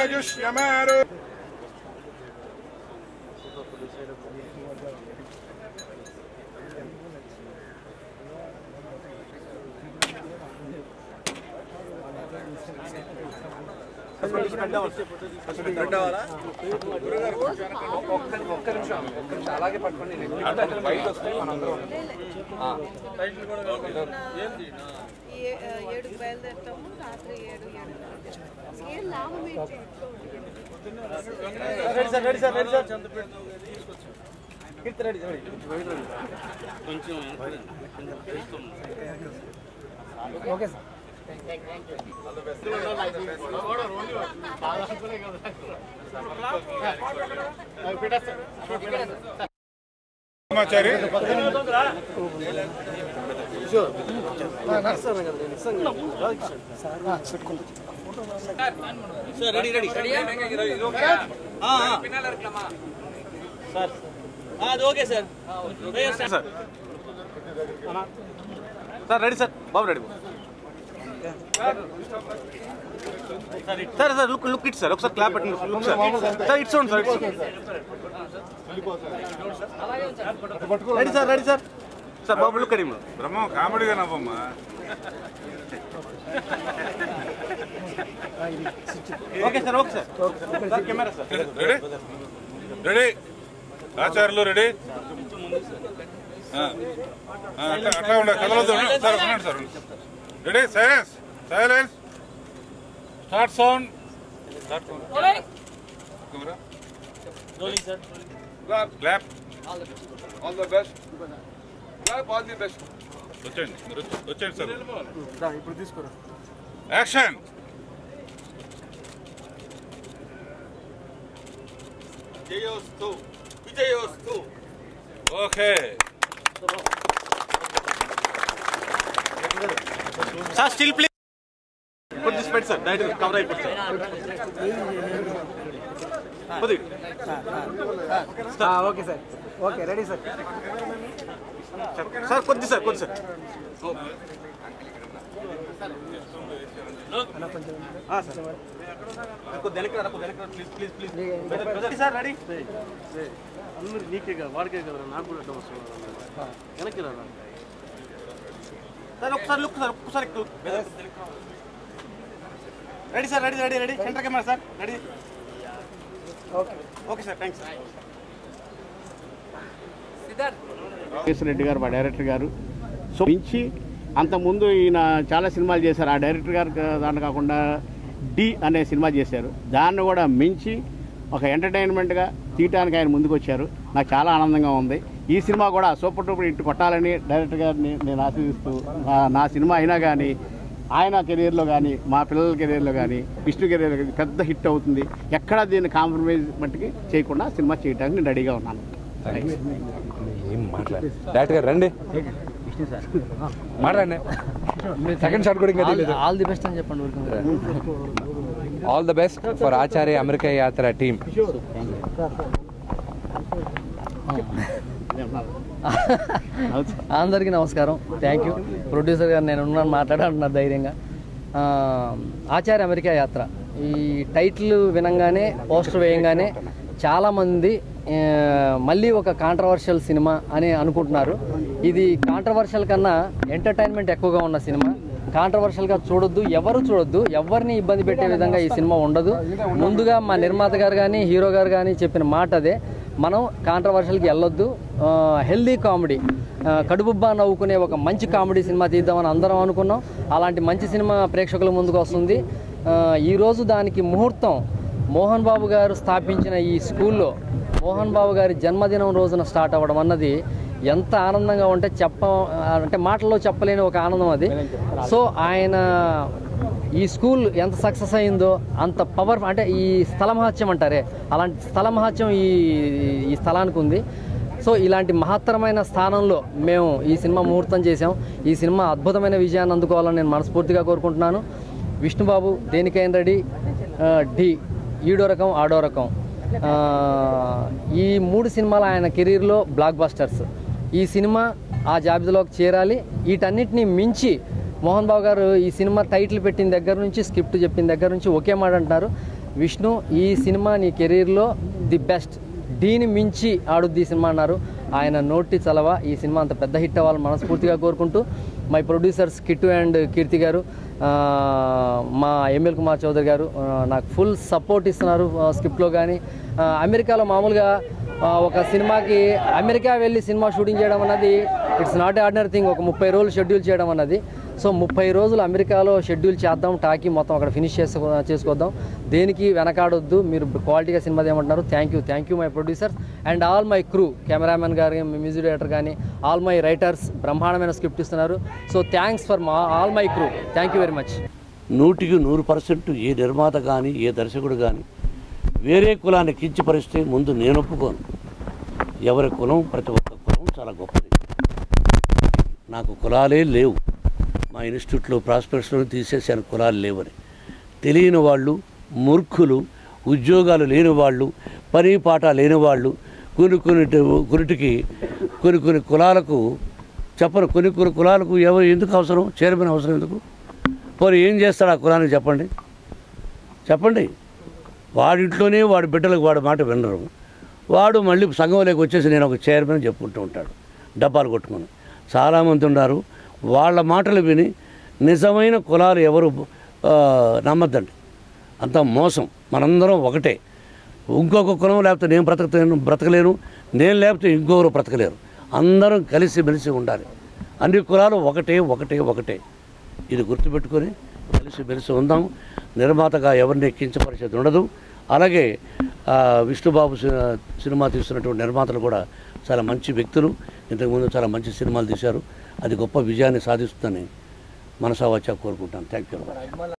ఆయుష్యమారు ఏ- ఏడుకు బయలుదేరుతాము రాత్రి ఏడు ఏడు ఏం లాభం ఏంటి సమాచారి అది okay sir sir sir ready sir బాబు ready sir sir look look it sir ఒకసారి క్లాప్ పెట్టండి look sir sir it's sir it's ready sir ready sir sir బాబు లుక్ అడి బ్రహ్మం కామెడీగా నవ్వమ్మా okay sir okay sir sir camera sir ready ready Acharyulu ready ఆ. ఆ, అట్లా అట్లా ఉండే కదలొద్దు ఉండు. సార్ ఉండండి sir ready silence silence start sound start sound camera rolling sir clap All the best. Clap all the best. వచ్చేయండి మీరు వచ్చే- వచ్చేయండి సార్ ఇప్పుడు తీసుకోరా action Jayostu. Vijayostu. Okay sir still please put this pet sir direct cover అయిపోతుంది sir కొద్దిగా okay sir okay ready sir sir కొద్ది sir కొద్ది సార్ ఆ, సార్. కొద్ది వెనక్కి రా, కొద్ది వెనక్కి రా, please please please sir ready అందరు నీకే కదా వాడికే కదా నాకు కూడా అడ్డం వస్తుంది వెనక్కి రా సార్ ఒకసారి లుక్ సార్ ఒక్కసారి ready sir ready ready ready centre camera sir ready okay okay sir thanks sir Nageswara Reddy garu మా డైరెక్టర్ గారు సో మించి అంతకుముందు ఈయన చాలా సినిమాలు చేశారు ఆ డైరెక్టర్ గారు దాంట్లో కాకుండా డి అనే సినిమా చేశారు దాన్ని కూడా మించి ఒక ఎంటర్టైన్మెంట్గా తీయటానికి ఆయన ముందుకు వచ్చారు నాకు చాలా ఆనందంగా ఉంది ఈ సినిమా కూడా సూపర్ టూపర్ ఇటు కొట్టాలని డైరెక్టర్ గారిని నేను ఆశీర్దిస్తూ నా- నా సినిమా అయినా కానీ ఆయన కెరీర్లో కానీ మా పిల్లల కెరీర్లో కానీ విష్ణు కెరీర్లో కానీ పెద్ద హిట్ అవుతుంది ఎక్కడా దీన్ని కాంప్రమైజ్ మట్టుకి చేయకుండా సినిమా చేయడానికి నేను రెడీగా ఉన్నాను ఏం మాట్లాడు డైరెక్ట్ గారు రండి మాట్లాడండి సెకండ్ షాట్ కూడా ఇంకా తెలియదు ఆల్ ది బెస్ట్ అని చెప్పండి ఊరికి all the best for Acharya America Yatra team అందరికీ నమస్కారం థ్యాంక్ యూ ప్రొడ్యూసర్ గారు నేను ఉన్నాను మాట్లాడాలన్నారు ధైర్యంగా ఆ, ఆచార్య అమెరికా యాత్ర ఈ టైటిల్ వినంగానే పోస్టర్ వేయంగానే చాలామంది ఆ, మళ్ళీ ఒక కాంట్రవర్షియల్ సినిమా అని అనుకుంటున్నారు ఇది కాంట్రవర్షియల్ కన్నా ఎంటర్టైన్మెంట్ ఎక్కువగా ఉన్న సినిమా కాంట్రవర్షియల్గా చూడొద్దు ఎవరు చూడొద్దు ఎవరిని ఇబ్బంది పెట్టే విధంగా ఈ సినిమా ఉండదు ముందుగా మా నిర్మాత గారు కానీ హీరో గారు కానీ చెప్పిన మాట అదే మనం కాంట్రవర్షియల్కి వెళ్ళొద్దు హెల్దీ కామెడీ కడుపుబ్బా నవ్వుకునే ఒక మంచి కామెడీ సినిమా తీద్దామని అందరం అనుకున్నాం అలాంటి మంచి సినిమా ప్రేక్షకుల ముందుకు వస్తుంది ఆ, ఈరోజు దానికి ముహూర్తం మోహన్ బాబు గారు స్థాపించిన ఈ స్కూల్లో మోహన్ బాబు గారి జన్మదినం రోజున స్టార్ట్ అవ్వడం అన్నది ఎంత ఆనందంగా ఉంటే చెప్ప అంటే మాటల్లో చెప్పలేని ఒక ఆనందం అది సో ఆయన ఈ స్కూల్ ఎంత సక్సెస్ అయిందో అంత పవర్ అంటే ఈ స్థల మహత్యం అంటారే అలాంటి స్థల మహత్యం ఈ ఈ స్థలానికి ఉంది సో ఇలాంటి మహత్తరమైన స్థానంలో మేము ఈ సినిమా ముహూర్తం చేసాం ఈ సినిమా అద్భుతమైన విజయాన్ని అందుకోవాలని నేను మనస్ఫూర్తిగా కోరుకుంటున్నాను విష్ణుబాబు దేనికైనా రెడీ ఆ, డి ఈడో రకం ఆడో రకం ఆ, ఈ మూడు సినిమాలు ఆయన కెరీర్లో బ్లాక్ బస్టర్స్ ఈ సినిమా ఆ జాబితాలోకి చేరాలి వీటన్నిటిని మించి మోహన్ బాబు గారు ఈ సినిమా టైటిల్ పెట్టిన దగ్గర నుంచి స్క్రిప్ట్ చెప్పిన దగ్గర నుంచి ఒకే మాట అంటున్నారు విష్ణు ఈ సినిమా నీ కెరీర్లో ది బెస్ట్ దీని మించి ఆడుద్ది ఈ సినిమా అన్నారు ఆయన నోటి చలవ ఈ సినిమా అంత పెద్ద హిట్ అవ్వాలని మనస్ఫూర్తిగా కోరుకుంటూ my producers Kittu and Keerthi garu ఆ, మా ఎంఎల్ కుమార్ చౌదరి గారు ఆ, నాకు ఫుల్ సపోర్ట్ ఇస్తున్నారు ఆ, స్క్రిప్ట్లో కానీ ఆ, అమెరికాలో మామూలుగా ఆ, ఒక సినిమాకి అమెరికా వెళ్ళి సినిమా షూటింగ్ చేయడం అన్నది ఇట్స్ నాట్ ఆర్డినరీ థింగ్ ఒక ముప్పై రోజులు షెడ్యూల్ చేయడం అన్నది సో ముప్పై రోజులు అమెరికాలో షెడ్యూల్ చేద్దాం టాకీ మొత్తం అక్కడ ఫినిష్ చేసుకో చేసుకొద్దాం దేనికి వెనకాడొద్దు మీరు క్వాలిటీగా సినిమా ఏమంటున్నారు thank you thank you my producers and all my crew cameraman garu music director కానీ ఆల్ మై రైటర్స్ బ్రహ్మాండమైన స్క్రిప్ట్ ఇస్తున్నారు సో థ్యాంక్స్ ఫర్ మా all my crew thank you very much నూటికి నూరు పర్సెంట్ ఏ నిర్మాత కానీ ఏ దర్శకుడు కానీ వేరే కులాన్ని కించపరిస్తే ముందు నేను ఒప్పుకోను ఎవరి కులం ప్రతి ఒక్క కులం చాలా గొప్పది నాకు కులాలే లేవు మా ఇన్స్టిట్యూట్లో ప్రాస్పెక్ట్స్లో తీసేసాను కులాలు లేవని తెలియని వాళ్ళు మూర్ఖులు ఉద్యోగాలు లేని వాళ్ళు పని పాట లేని వాళ్ళు కొన్ని కొన్ని కొన్నిటికి కొన్ని కొన్ని కులాలకు చెప్పరు కొన్ని కొన్ని కులాలకు ఎవరు ఎందుకు అవసరం చైర్మన్ అవసరం ఎందుకు పోనీ ఏం చేస్తాడు ఆ కులానికి చెప్పండి చెప్పండి వాడింట్లోనే వాడి బిడ్డలకు వాడి మాట వినరు వాడు మళ్ళీ సంఘంలోకి వచ్చేసి నేను ఒక చైర్మన్ చెప్పుకుంటూ ఉంటాడు డబ్బాలు కొట్టుకొని చాలామంది ఉన్నారు వాళ్ళ మాటలు విని నిజమైన కులాలు ఎవరు ఆ, నమ్మద్దండి అంత మోసం మనందరం ఒకటే ఇంకొక కులం లేకపోతే నేను బ్రతకలేను బ్రతకలేను నేను లేకపోతే ఇంకొకరు బ్రతకలేరు అందరం కలిసి మెలిసి ఉండాలి అన్ని కులాలు ఒకటే ఒకటే ఒకటే ఇది గుర్తుపెట్టుకొని కలిసి మెలిసి ఉందాం నిర్మాతగా ఎవరిని కించపరిచేది ఉండదు అలాగే ఆ, విష్ణుబాబు సి- సినిమా తీస్తున్నటువంటి నిర్మాతలు కూడా చాలా మంచి వ్యక్తులు ఇంతకుముందు చాలా మంచి సినిమాలు తీశారు అది గొప్ప విజయాన్ని సాధిస్తుందని మనసా వచ్చా కోరుకుంటాను థ్యాంక్ యూ